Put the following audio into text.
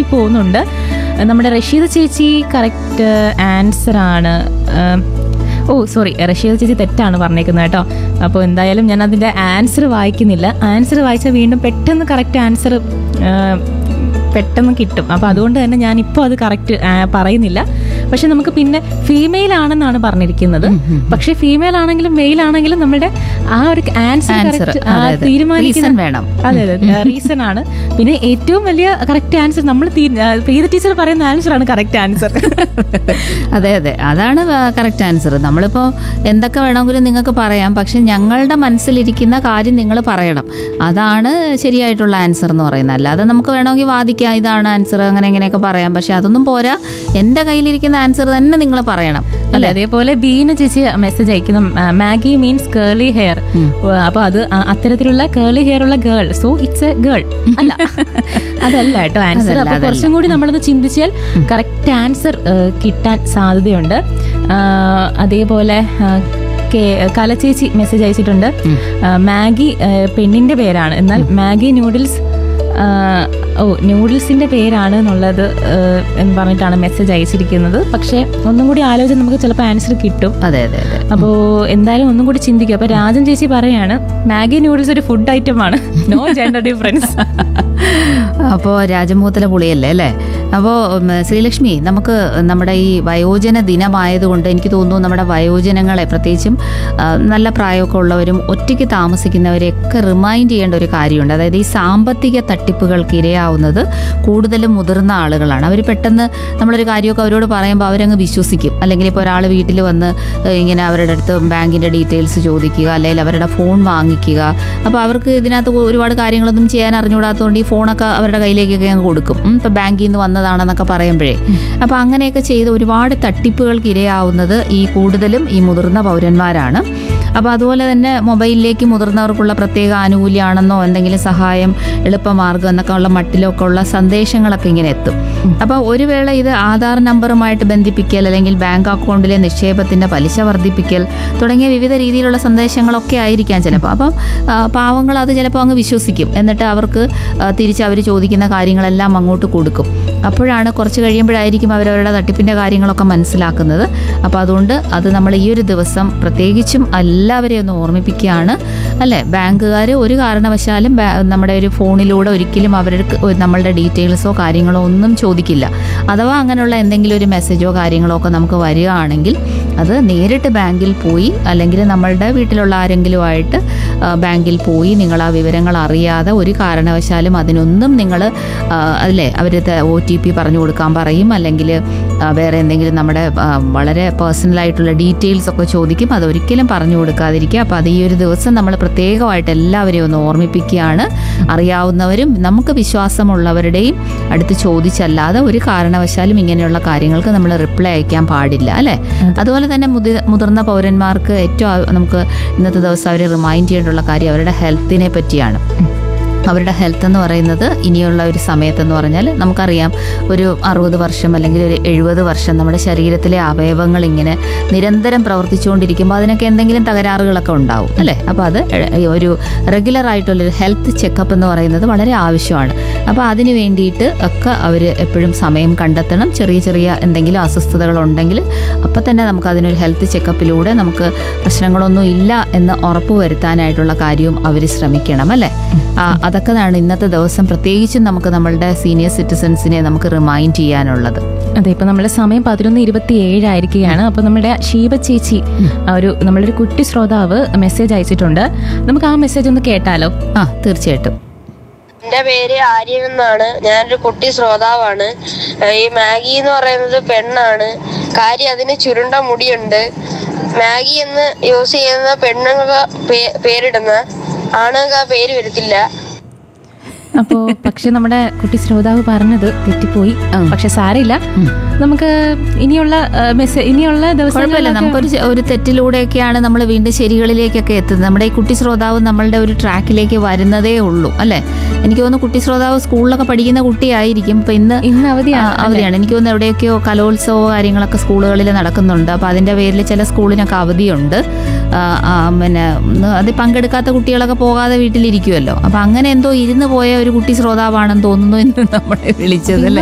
പോകുന്നുണ്ട് നമ്മുടെ റഷീദ് ചേച്ചി കറക്റ്റ് ആൻസർ ആണ് ഏം, ഓ സോറി റഷീദ് ചേച്ചി തെറ്റാണ് പറഞ്ഞേക്കുന്നത് കേട്ടോ അപ്പോൾ എന്തായാലും ഞാൻ അതിൻ്റെ ആൻസർ വായിക്കുന്നില്ല ആൻസർ വായിച്ചാൽ വീണ്ടും പെട്ടെന്ന് കറക്റ്റ് ആൻസർ പെട്ടെന്ന് കിട്ടും അപ്പോൾ അതുകൊണ്ട് തന്നെ ഞാൻ ഇപ്പോൾ അത് കറക്റ്റ് പറയുന്നില്ല പക്ഷെ നമുക്ക് പിന്നെ ഫീമെയിൽ ആണെന്നാണ് പറഞ്ഞിരിക്കുന്നത് പക്ഷെ ഫീമെയിൽ ആണെങ്കിലും മെയിൽ ആണെങ്കിലും നമ്മുടെ ആ ഒരു ആൻസർ Answer, അതെ, അതെ. തീരുമാനിക്കുന്ന Reason വേണം. അതെ അതെ റീസൺ ആണ് പിന്നെ ഏറ്റവും വലിയ കറക്റ്റ് ആൻസർ നമ്മൾ പ്രീത ടീച്ചർ പറയുന്ന ആൻസർ ആണ് കറക്റ്റ് ആൻസർ അതെ അതെ അതാണ് കറക്റ്റ് ആൻസർ നമ്മളിപ്പോൾ എന്തൊക്കെ വേണമെങ്കിലും നിങ്ങൾക്ക് പറയാം പക്ഷെ ഞങ്ങളുടെ മനസ്സിലിരിക്കുന്ന കാര്യം നിങ്ങൾ പറയണം അതാണ് ശരിയായിട്ടുള്ള ആൻസർ എന്ന് പറയുന്നത് അല്ലാതെ നമുക്ക് വേണമെങ്കിൽ വാദിക്കാം ഇതാണ് ആൻസർ അങ്ങനെ ഇങ്ങനെയൊക്കെ പറയാം പക്ഷെ അതൊന്നും പോരാ എൻ്റെ കയ്യിലിരിക്കുന്ന ആൻസർ തന്നെ നിങ്ങൾ പറയണം അല്ല അതേപോലെ ബീന ചേച്ചി മെസ്സേജ് അയക്കുന്നു മാഗി മീൻസ് കേളി ഹെയർ അപ്പൊ അത് അ- അത്തരത്തിലുള്ള കേളി ഹെയർ ഉള്ള girl so it's a girl അല്ല അതല്ല കേട്ടോ ആൻസർ അതല്ല, അപ്പൊ അതല്ല. കുറച്ചും കൂടി നമ്മളൊന്ന് ചിന്തിച്ചാൽ കറക്റ്റ് ആൻസർ കിട്ടാൻ സാധ്യതയുണ്ട് ആ, അതേപോലെ ആ, കെ- കലച്ചേച്ചി മെസ്സേജ് അയച്ചിട്ടുണ്ട് ആ, മാഗി ആ, പെണ്ണിന്റെ പേരാണ് എന്നാൽ മാഗി നൂഡിൽസ് ആ, ഓ നൂഡിൽസിന്റെ പേരാണ് എന്നുള്ളത് ആ, എന്ന് പറഞ്ഞിട്ടാണ് മെസ്സേജ് അയച്ചിരിക്കുന്നത് പക്ഷേ ഒന്നും കൂടി ആലോചന നമുക്ക് ചിലപ്പോൾ ആൻസർ കിട്ടും അതെ അതെ അതെ അപ്പോൾ എന്തായാലും ഒന്നും കൂടി ചിന്തിക്കുക അപ്പോൾ രാജൻ ചേച്ചി പറയാണ് മാഗി നൂഡിൽസ് ഒരു ഫുഡ് ഐറ്റം ആണ് നോ ജെൻഡർ ഡിഫറൻസ് അപ്പോൾ രാജമുഖത്തിലെ പുളിയല്ലേ അല്ലേ അപ്പോൾ ശ്രീലക്ഷ്മി നമുക്ക് നമ്മുടെ ഈ വയോജന ദിനമായതുകൊണ്ട് എനിക്ക് തോന്നുന്നു നമ്മുടെ വയോജനങ്ങളെ പ്രത്യേകിച്ചും ആ, നല്ല പ്രായമൊക്കെ ഉള്ളവരും ഒറ്റയ്ക്ക് താമസിക്കുന്നവരെയൊക്കെ റിമൈൻഡ് ചെയ്യേണ്ട ഒരു കാര്യമുണ്ട് അതായത് ഈ സാമ്പത്തിക തട്ടിപ്പുകൾക്ക് ഇരയാവുന്നത് കൂടുതലും മുതിർന്ന ആളുകളാണ് അവർ പെട്ടെന്ന് നമ്മളൊരു കാര്യമൊക്കെ അവരോട് പറയുമ്പോൾ അവരങ്ങ് വിശ്വസിക്കും അല്ലെങ്കിൽ ഇപ്പോൾ ഒരാൾ വീട്ടിൽ വന്ന് ഏഹ്, ഇങ്ങനെ അവരുടെ അടുത്ത് ബാങ്കിൻ്റെ ഡീറ്റെയിൽസ് ചോദിക്കുക അല്ലെങ്കിൽ അവരുടെ ഫോൺ വാങ്ങിക്കുക അപ്പോൾ അവർക്ക് ഇതിനകത്ത് ഒരുപാട് കാര്യങ്ങളൊന്നും ചെയ്യാൻ അറിഞ്ഞുകൂടാത്തതുകൊണ്ട് ഈ ഫോണൊക്കെ അവരുടെ കയ്യിലേക്കൊക്കെ അങ്ങ് കൊടുക്കും ഉം, ഇപ്പോൾ ബാങ്കിൽ നിന്ന് വന്നതാണെന്നൊക്കെ പറയുമ്പോഴേ അപ്പോൾ അങ്ങനെയൊക്കെ ചെയ്ത് ഒരുപാട് തട്ടിപ്പുകൾക്ക് ഇരയാവുന്നത് ഈ കൂടുതലും ഈ മുതിർന്ന പൗരന്മാരാണ് അപ്പോൾ അതുപോലെ തന്നെ മൊബൈലിലേക്ക് മുതിർന്നവർക്കുള്ള പ്രത്യേക ആനുകൂല്യമാണെന്നോ എന്തെങ്കിലും സഹായം എളുപ്പമാർഗം എന്നൊക്കെ ഉള്ള മട്ടിലൊക്കെ ഉള്ള സന്ദേശങ്ങളൊക്കെ ഇങ്ങനെ എത്തും അപ്പോൾ ഒരു വേള ഇത് ആധാർ നമ്പറുമായിട്ട് ബന്ധിപ്പിക്കൽ അല്ലെങ്കിൽ ബാങ്ക് അക്കൗണ്ടിലെ നിക്ഷേപത്തിന്റെ പലിശ വർദ്ധിപ്പിക്കൽ തുടങ്ങിയ വിവിധ രീതിയിലുള്ള സന്ദേശങ്ങളൊക്കെ ആയിരിക്കാം ചിലപ്പോൾ അപ്പം ആ, പാവങ്ങൾ അത് ചിലപ്പോൾ അങ്ങ് വിശ്വസിക്കും എന്നിട്ട് അവർക്ക് ആ, തിരിച്ച് അവർ ചോദിക്കുന്ന കാര്യങ്ങളെല്ലാം അങ്ങോട്ട് കൊടുക്കും അപ്പോഴാണ് കുറച്ച് കഴിയുമ്പോഴായിരിക്കും അവരവരുടെ തട്ടിപ്പിന്റെ കാര്യങ്ങളൊക്കെ മനസ്സിലാക്കുന്നത് അപ്പോൾ അതുകൊണ്ട് അത് നമ്മൾ ഈ ഒരു ദിവസം പ്രത്യേകിച്ചും എല്ലാവരെയും ഒന്ന് ഓർമ്മിപ്പിക്കുകയാണ് അല്ലേ ബാങ്കുകാർ ഒരു കാരണവശാലും ബാ- നമ്മുടെ ഒരു ഫോണിലൂടെ ഒരിക്കലും അവർക്ക് ഒരു- നമ്മളുടെ ഡീറ്റെയിൽസോ കാര്യങ്ങളോ ഒന്നും ചോദിക്കില്ല അഥവാ അങ്ങനെയുള്ള എന്തെങ്കിലും ഒരു മെസ്സേജോ കാര്യങ്ങളോ ഒക്കെ നമുക്ക് വരികയാണെങ്കിൽ അത് നേരിട്ട് ബാങ്കിൽ പോയി അല്ലെങ്കിൽ നമ്മളുടെ വീട്ടിലുള്ള ആരെങ്കിലുമായിട്ട് ആ, ബാങ്കിൽ പോയി നിങ്ങൾ ആ വിവരങ്ങൾ അറിയാതെ ഒരു കാരണവശാലും അതിനൊന്നും നിങ്ങൾ അല്ലേ അവർ ഒ ടി പി പറഞ്ഞു കൊടുക്കാൻ പറയും അല്ലെങ്കിൽ ആ, വേറെ എന്തെങ്കിലും നമ്മുടെ ആ, വളരെ പേഴ്സണലായിട്ടുള്ള ഡീറ്റെയിൽസ് ഒക്കെ ചോദിക്കും അതൊരിക്കലും പറഞ്ഞു കൊടുക്കാതിരിക്കുക അപ്പോൾ അത് ഈ ഒരു ദിവസം നമ്മൾ പ്രത്യേകമായിട്ട് എല്ലാവരെയും ഒന്ന് ഓർമ്മിപ്പിക്കുകയാണ് അറിയാവുന്നവരും നമുക്ക് വിശ്വാസമുള്ളവരുടെയും അടുത്ത് ചോദിച്ചല്ലാതെ ഒരു കാരണവശാലും ഇങ്ങനെയുള്ള കാര്യങ്ങൾക്ക് നമ്മൾ റിപ്ലൈ അയക്കാൻ പാടില്ല അല്ലേ അതുപോലെ തന്നെ മുതി- മുതിർന്ന പൗരന്മാർക്ക് ഏറ്റവും ആ- നമുക്ക് ഇന്നത്തെ ദിവസം അവരെ റിമൈൻഡ് ചെയ്യേണ്ടുള്ള കാര്യം അവരുടെ ഹെൽത്തിനെ പറ്റിയാണ് അവരുടെ ഹെൽത്ത് എന്ന് പറയുന്നത് ഇനിയുള്ള ഒരു സമയത്തെന്ന് പറഞ്ഞാൽ നമുക്കറിയാം ഒരു അറുപത് വർഷം അല്ലെങ്കിൽ ഒരു എഴുപത് വർഷം നമ്മുടെ ശരീരത്തിലെ അവയവങ്ങൾ ഇങ്ങനെ നിരന്തരം പ്രവർത്തിച്ചുകൊണ്ടിരിക്കുമ്പോൾ അതിനൊക്കെ എന്തെങ്കിലും തകരാറുകളൊക്കെ ഉണ്ടാവും അല്ലേ അപ്പോൾ അത് എ- ഒരു റെഗുലർ ആയിട്ടുള്ളൊരു ഹെൽത്ത് ചെക്കപ്പ് എന്ന് പറയുന്നത് വളരെ ആവശ്യമാണ് അപ്പോൾ അതിന് വേണ്ടിയിട്ട് ഒക്കെ അവർ എപ്പോഴും സമയം കണ്ടെത്തണം ചെറിയ ചെറിയ എന്തെങ്കിലും അസ്വസ്ഥതകൾ ഉണ്ടെങ്കിൽ അപ്പം തന്നെ നമുക്ക് അതിനൊരു ഹെൽത്ത് ചെക്കപ്പിലൂടെ നമുക്ക് പ്രശ്നങ്ങളൊന്നും ഇല്ല എന്ന് ഉറപ്പ് വരുത്താനായിട്ടുള്ള കാര്യവും അവർ ശ്രമിക്കണം അല്ലേ ആ, അതൊക്കെയാണ് ഇന്നത്തെ ദിവസം പ്രത്യേകിച്ചും നമുക്ക് നമ്മളുടെ സീനിയർ സിറ്റിസൺസിനെ നമുക്ക് റിമൈൻഡ് ചെയ്യാനുള്ളത് അതെ ഇപ്പൊ നമ്മുടെ സമയം പതിനൊന്ന് ഇരുപത്തി ഏഴായിരിക്കുകയാണ് അപ്പൊ നമ്മുടെ ഷീബ ചേച്ചി ആ ഒരു നമ്മളൊരു കുട്ടി ശ്രോതാവ് മെസ്സേജ് അയച്ചിട്ടുണ്ട് നമുക്ക് ആ മെസ്സേജ് ഒന്ന് കേട്ടാലോ ആ തീർച്ചയായിട്ടും എന്റെ പേര് ആര്യൻ എന്നാണ് ഞാനൊരു കുട്ടി ശ്രോതാവാണ് ഏഹ് ഈ മാഗി എന്ന് പറയുന്നത് പെണ്ണാണ് കാര്യം അതിന് ചുരുണ്ട മുടിയുണ്ട് മാഗി എന്ന് യൂസ് ചെയ്യുന്ന പെണ്ണുങ്ങൾക്ക് പേ- പേരിടുന്ന ആണുങ്ങൾക്ക് ആ പേര് വരത്തില്ല അപ്പോ പക്ഷെ നമ്മുടെ കുട്ടി ശ്രോതാവ് പറഞ്ഞത് തെറ്റിപ്പോയി ഉം. പക്ഷെ സാരമില്ല നമുക്ക് ഇനിയുള്ള മെസ്സേജ് ഇനിയുള്ള കുഴപ്പമില്ല ദിവസങ്ങളിലൊക്കെ നമുക്കൊരു ചെ- ഒരു തെറ്റിലൂടെയൊക്കെയാണ് നമ്മൾ വീണ്ടും ശരികളിലേക്കൊക്കെ എത്തുന്നത് നമ്മുടെ ഈ കുട്ടി ശ്രോതാവ് നമ്മളുടെ ഒരു ട്രാക്കിലേക്ക് വരുന്നതേ ഉള്ളൂ അല്ലേ എനിക്ക് തോന്നുന്നു കുട്ടി ശ്രോതാവ് സ്കൂളിലൊക്കെ പഠിക്കുന്ന കുട്ടിയായിരിക്കും ഇപ്പൊ ഇന്ന് ഇന്ന് അവധിയാണ് ആ, അവധിയാണ് എനിക്ക് തോന്നുന്നു എവിടെയൊക്കെയോ കലോത്സവമോ കാര്യങ്ങളൊക്കെ സ്കൂളുകളിൽ നടക്കുന്നുണ്ട് അപ്പോൾ അതിൻ്റെ പേരിൽ ചില സ്കൂളിനൊക്കെ അവധിയുണ്ട് ആ, ആ, പിന്നെ ഉം, അതിൽ പങ്കെടുക്കാത്ത കുട്ടികളൊക്കെ പോകാതെ വീട്ടിലിരിക്കുമല്ലോ അപ്പോൾ അങ്ങനെ എന്തോ ഇരുന്ന് പോയ ഒരു കുട്ടി ശ്രോതാവാണെന്ന് തോന്നുന്നു എന്ന് നമ്മളെ വിളിച്ചത് അല്ലേ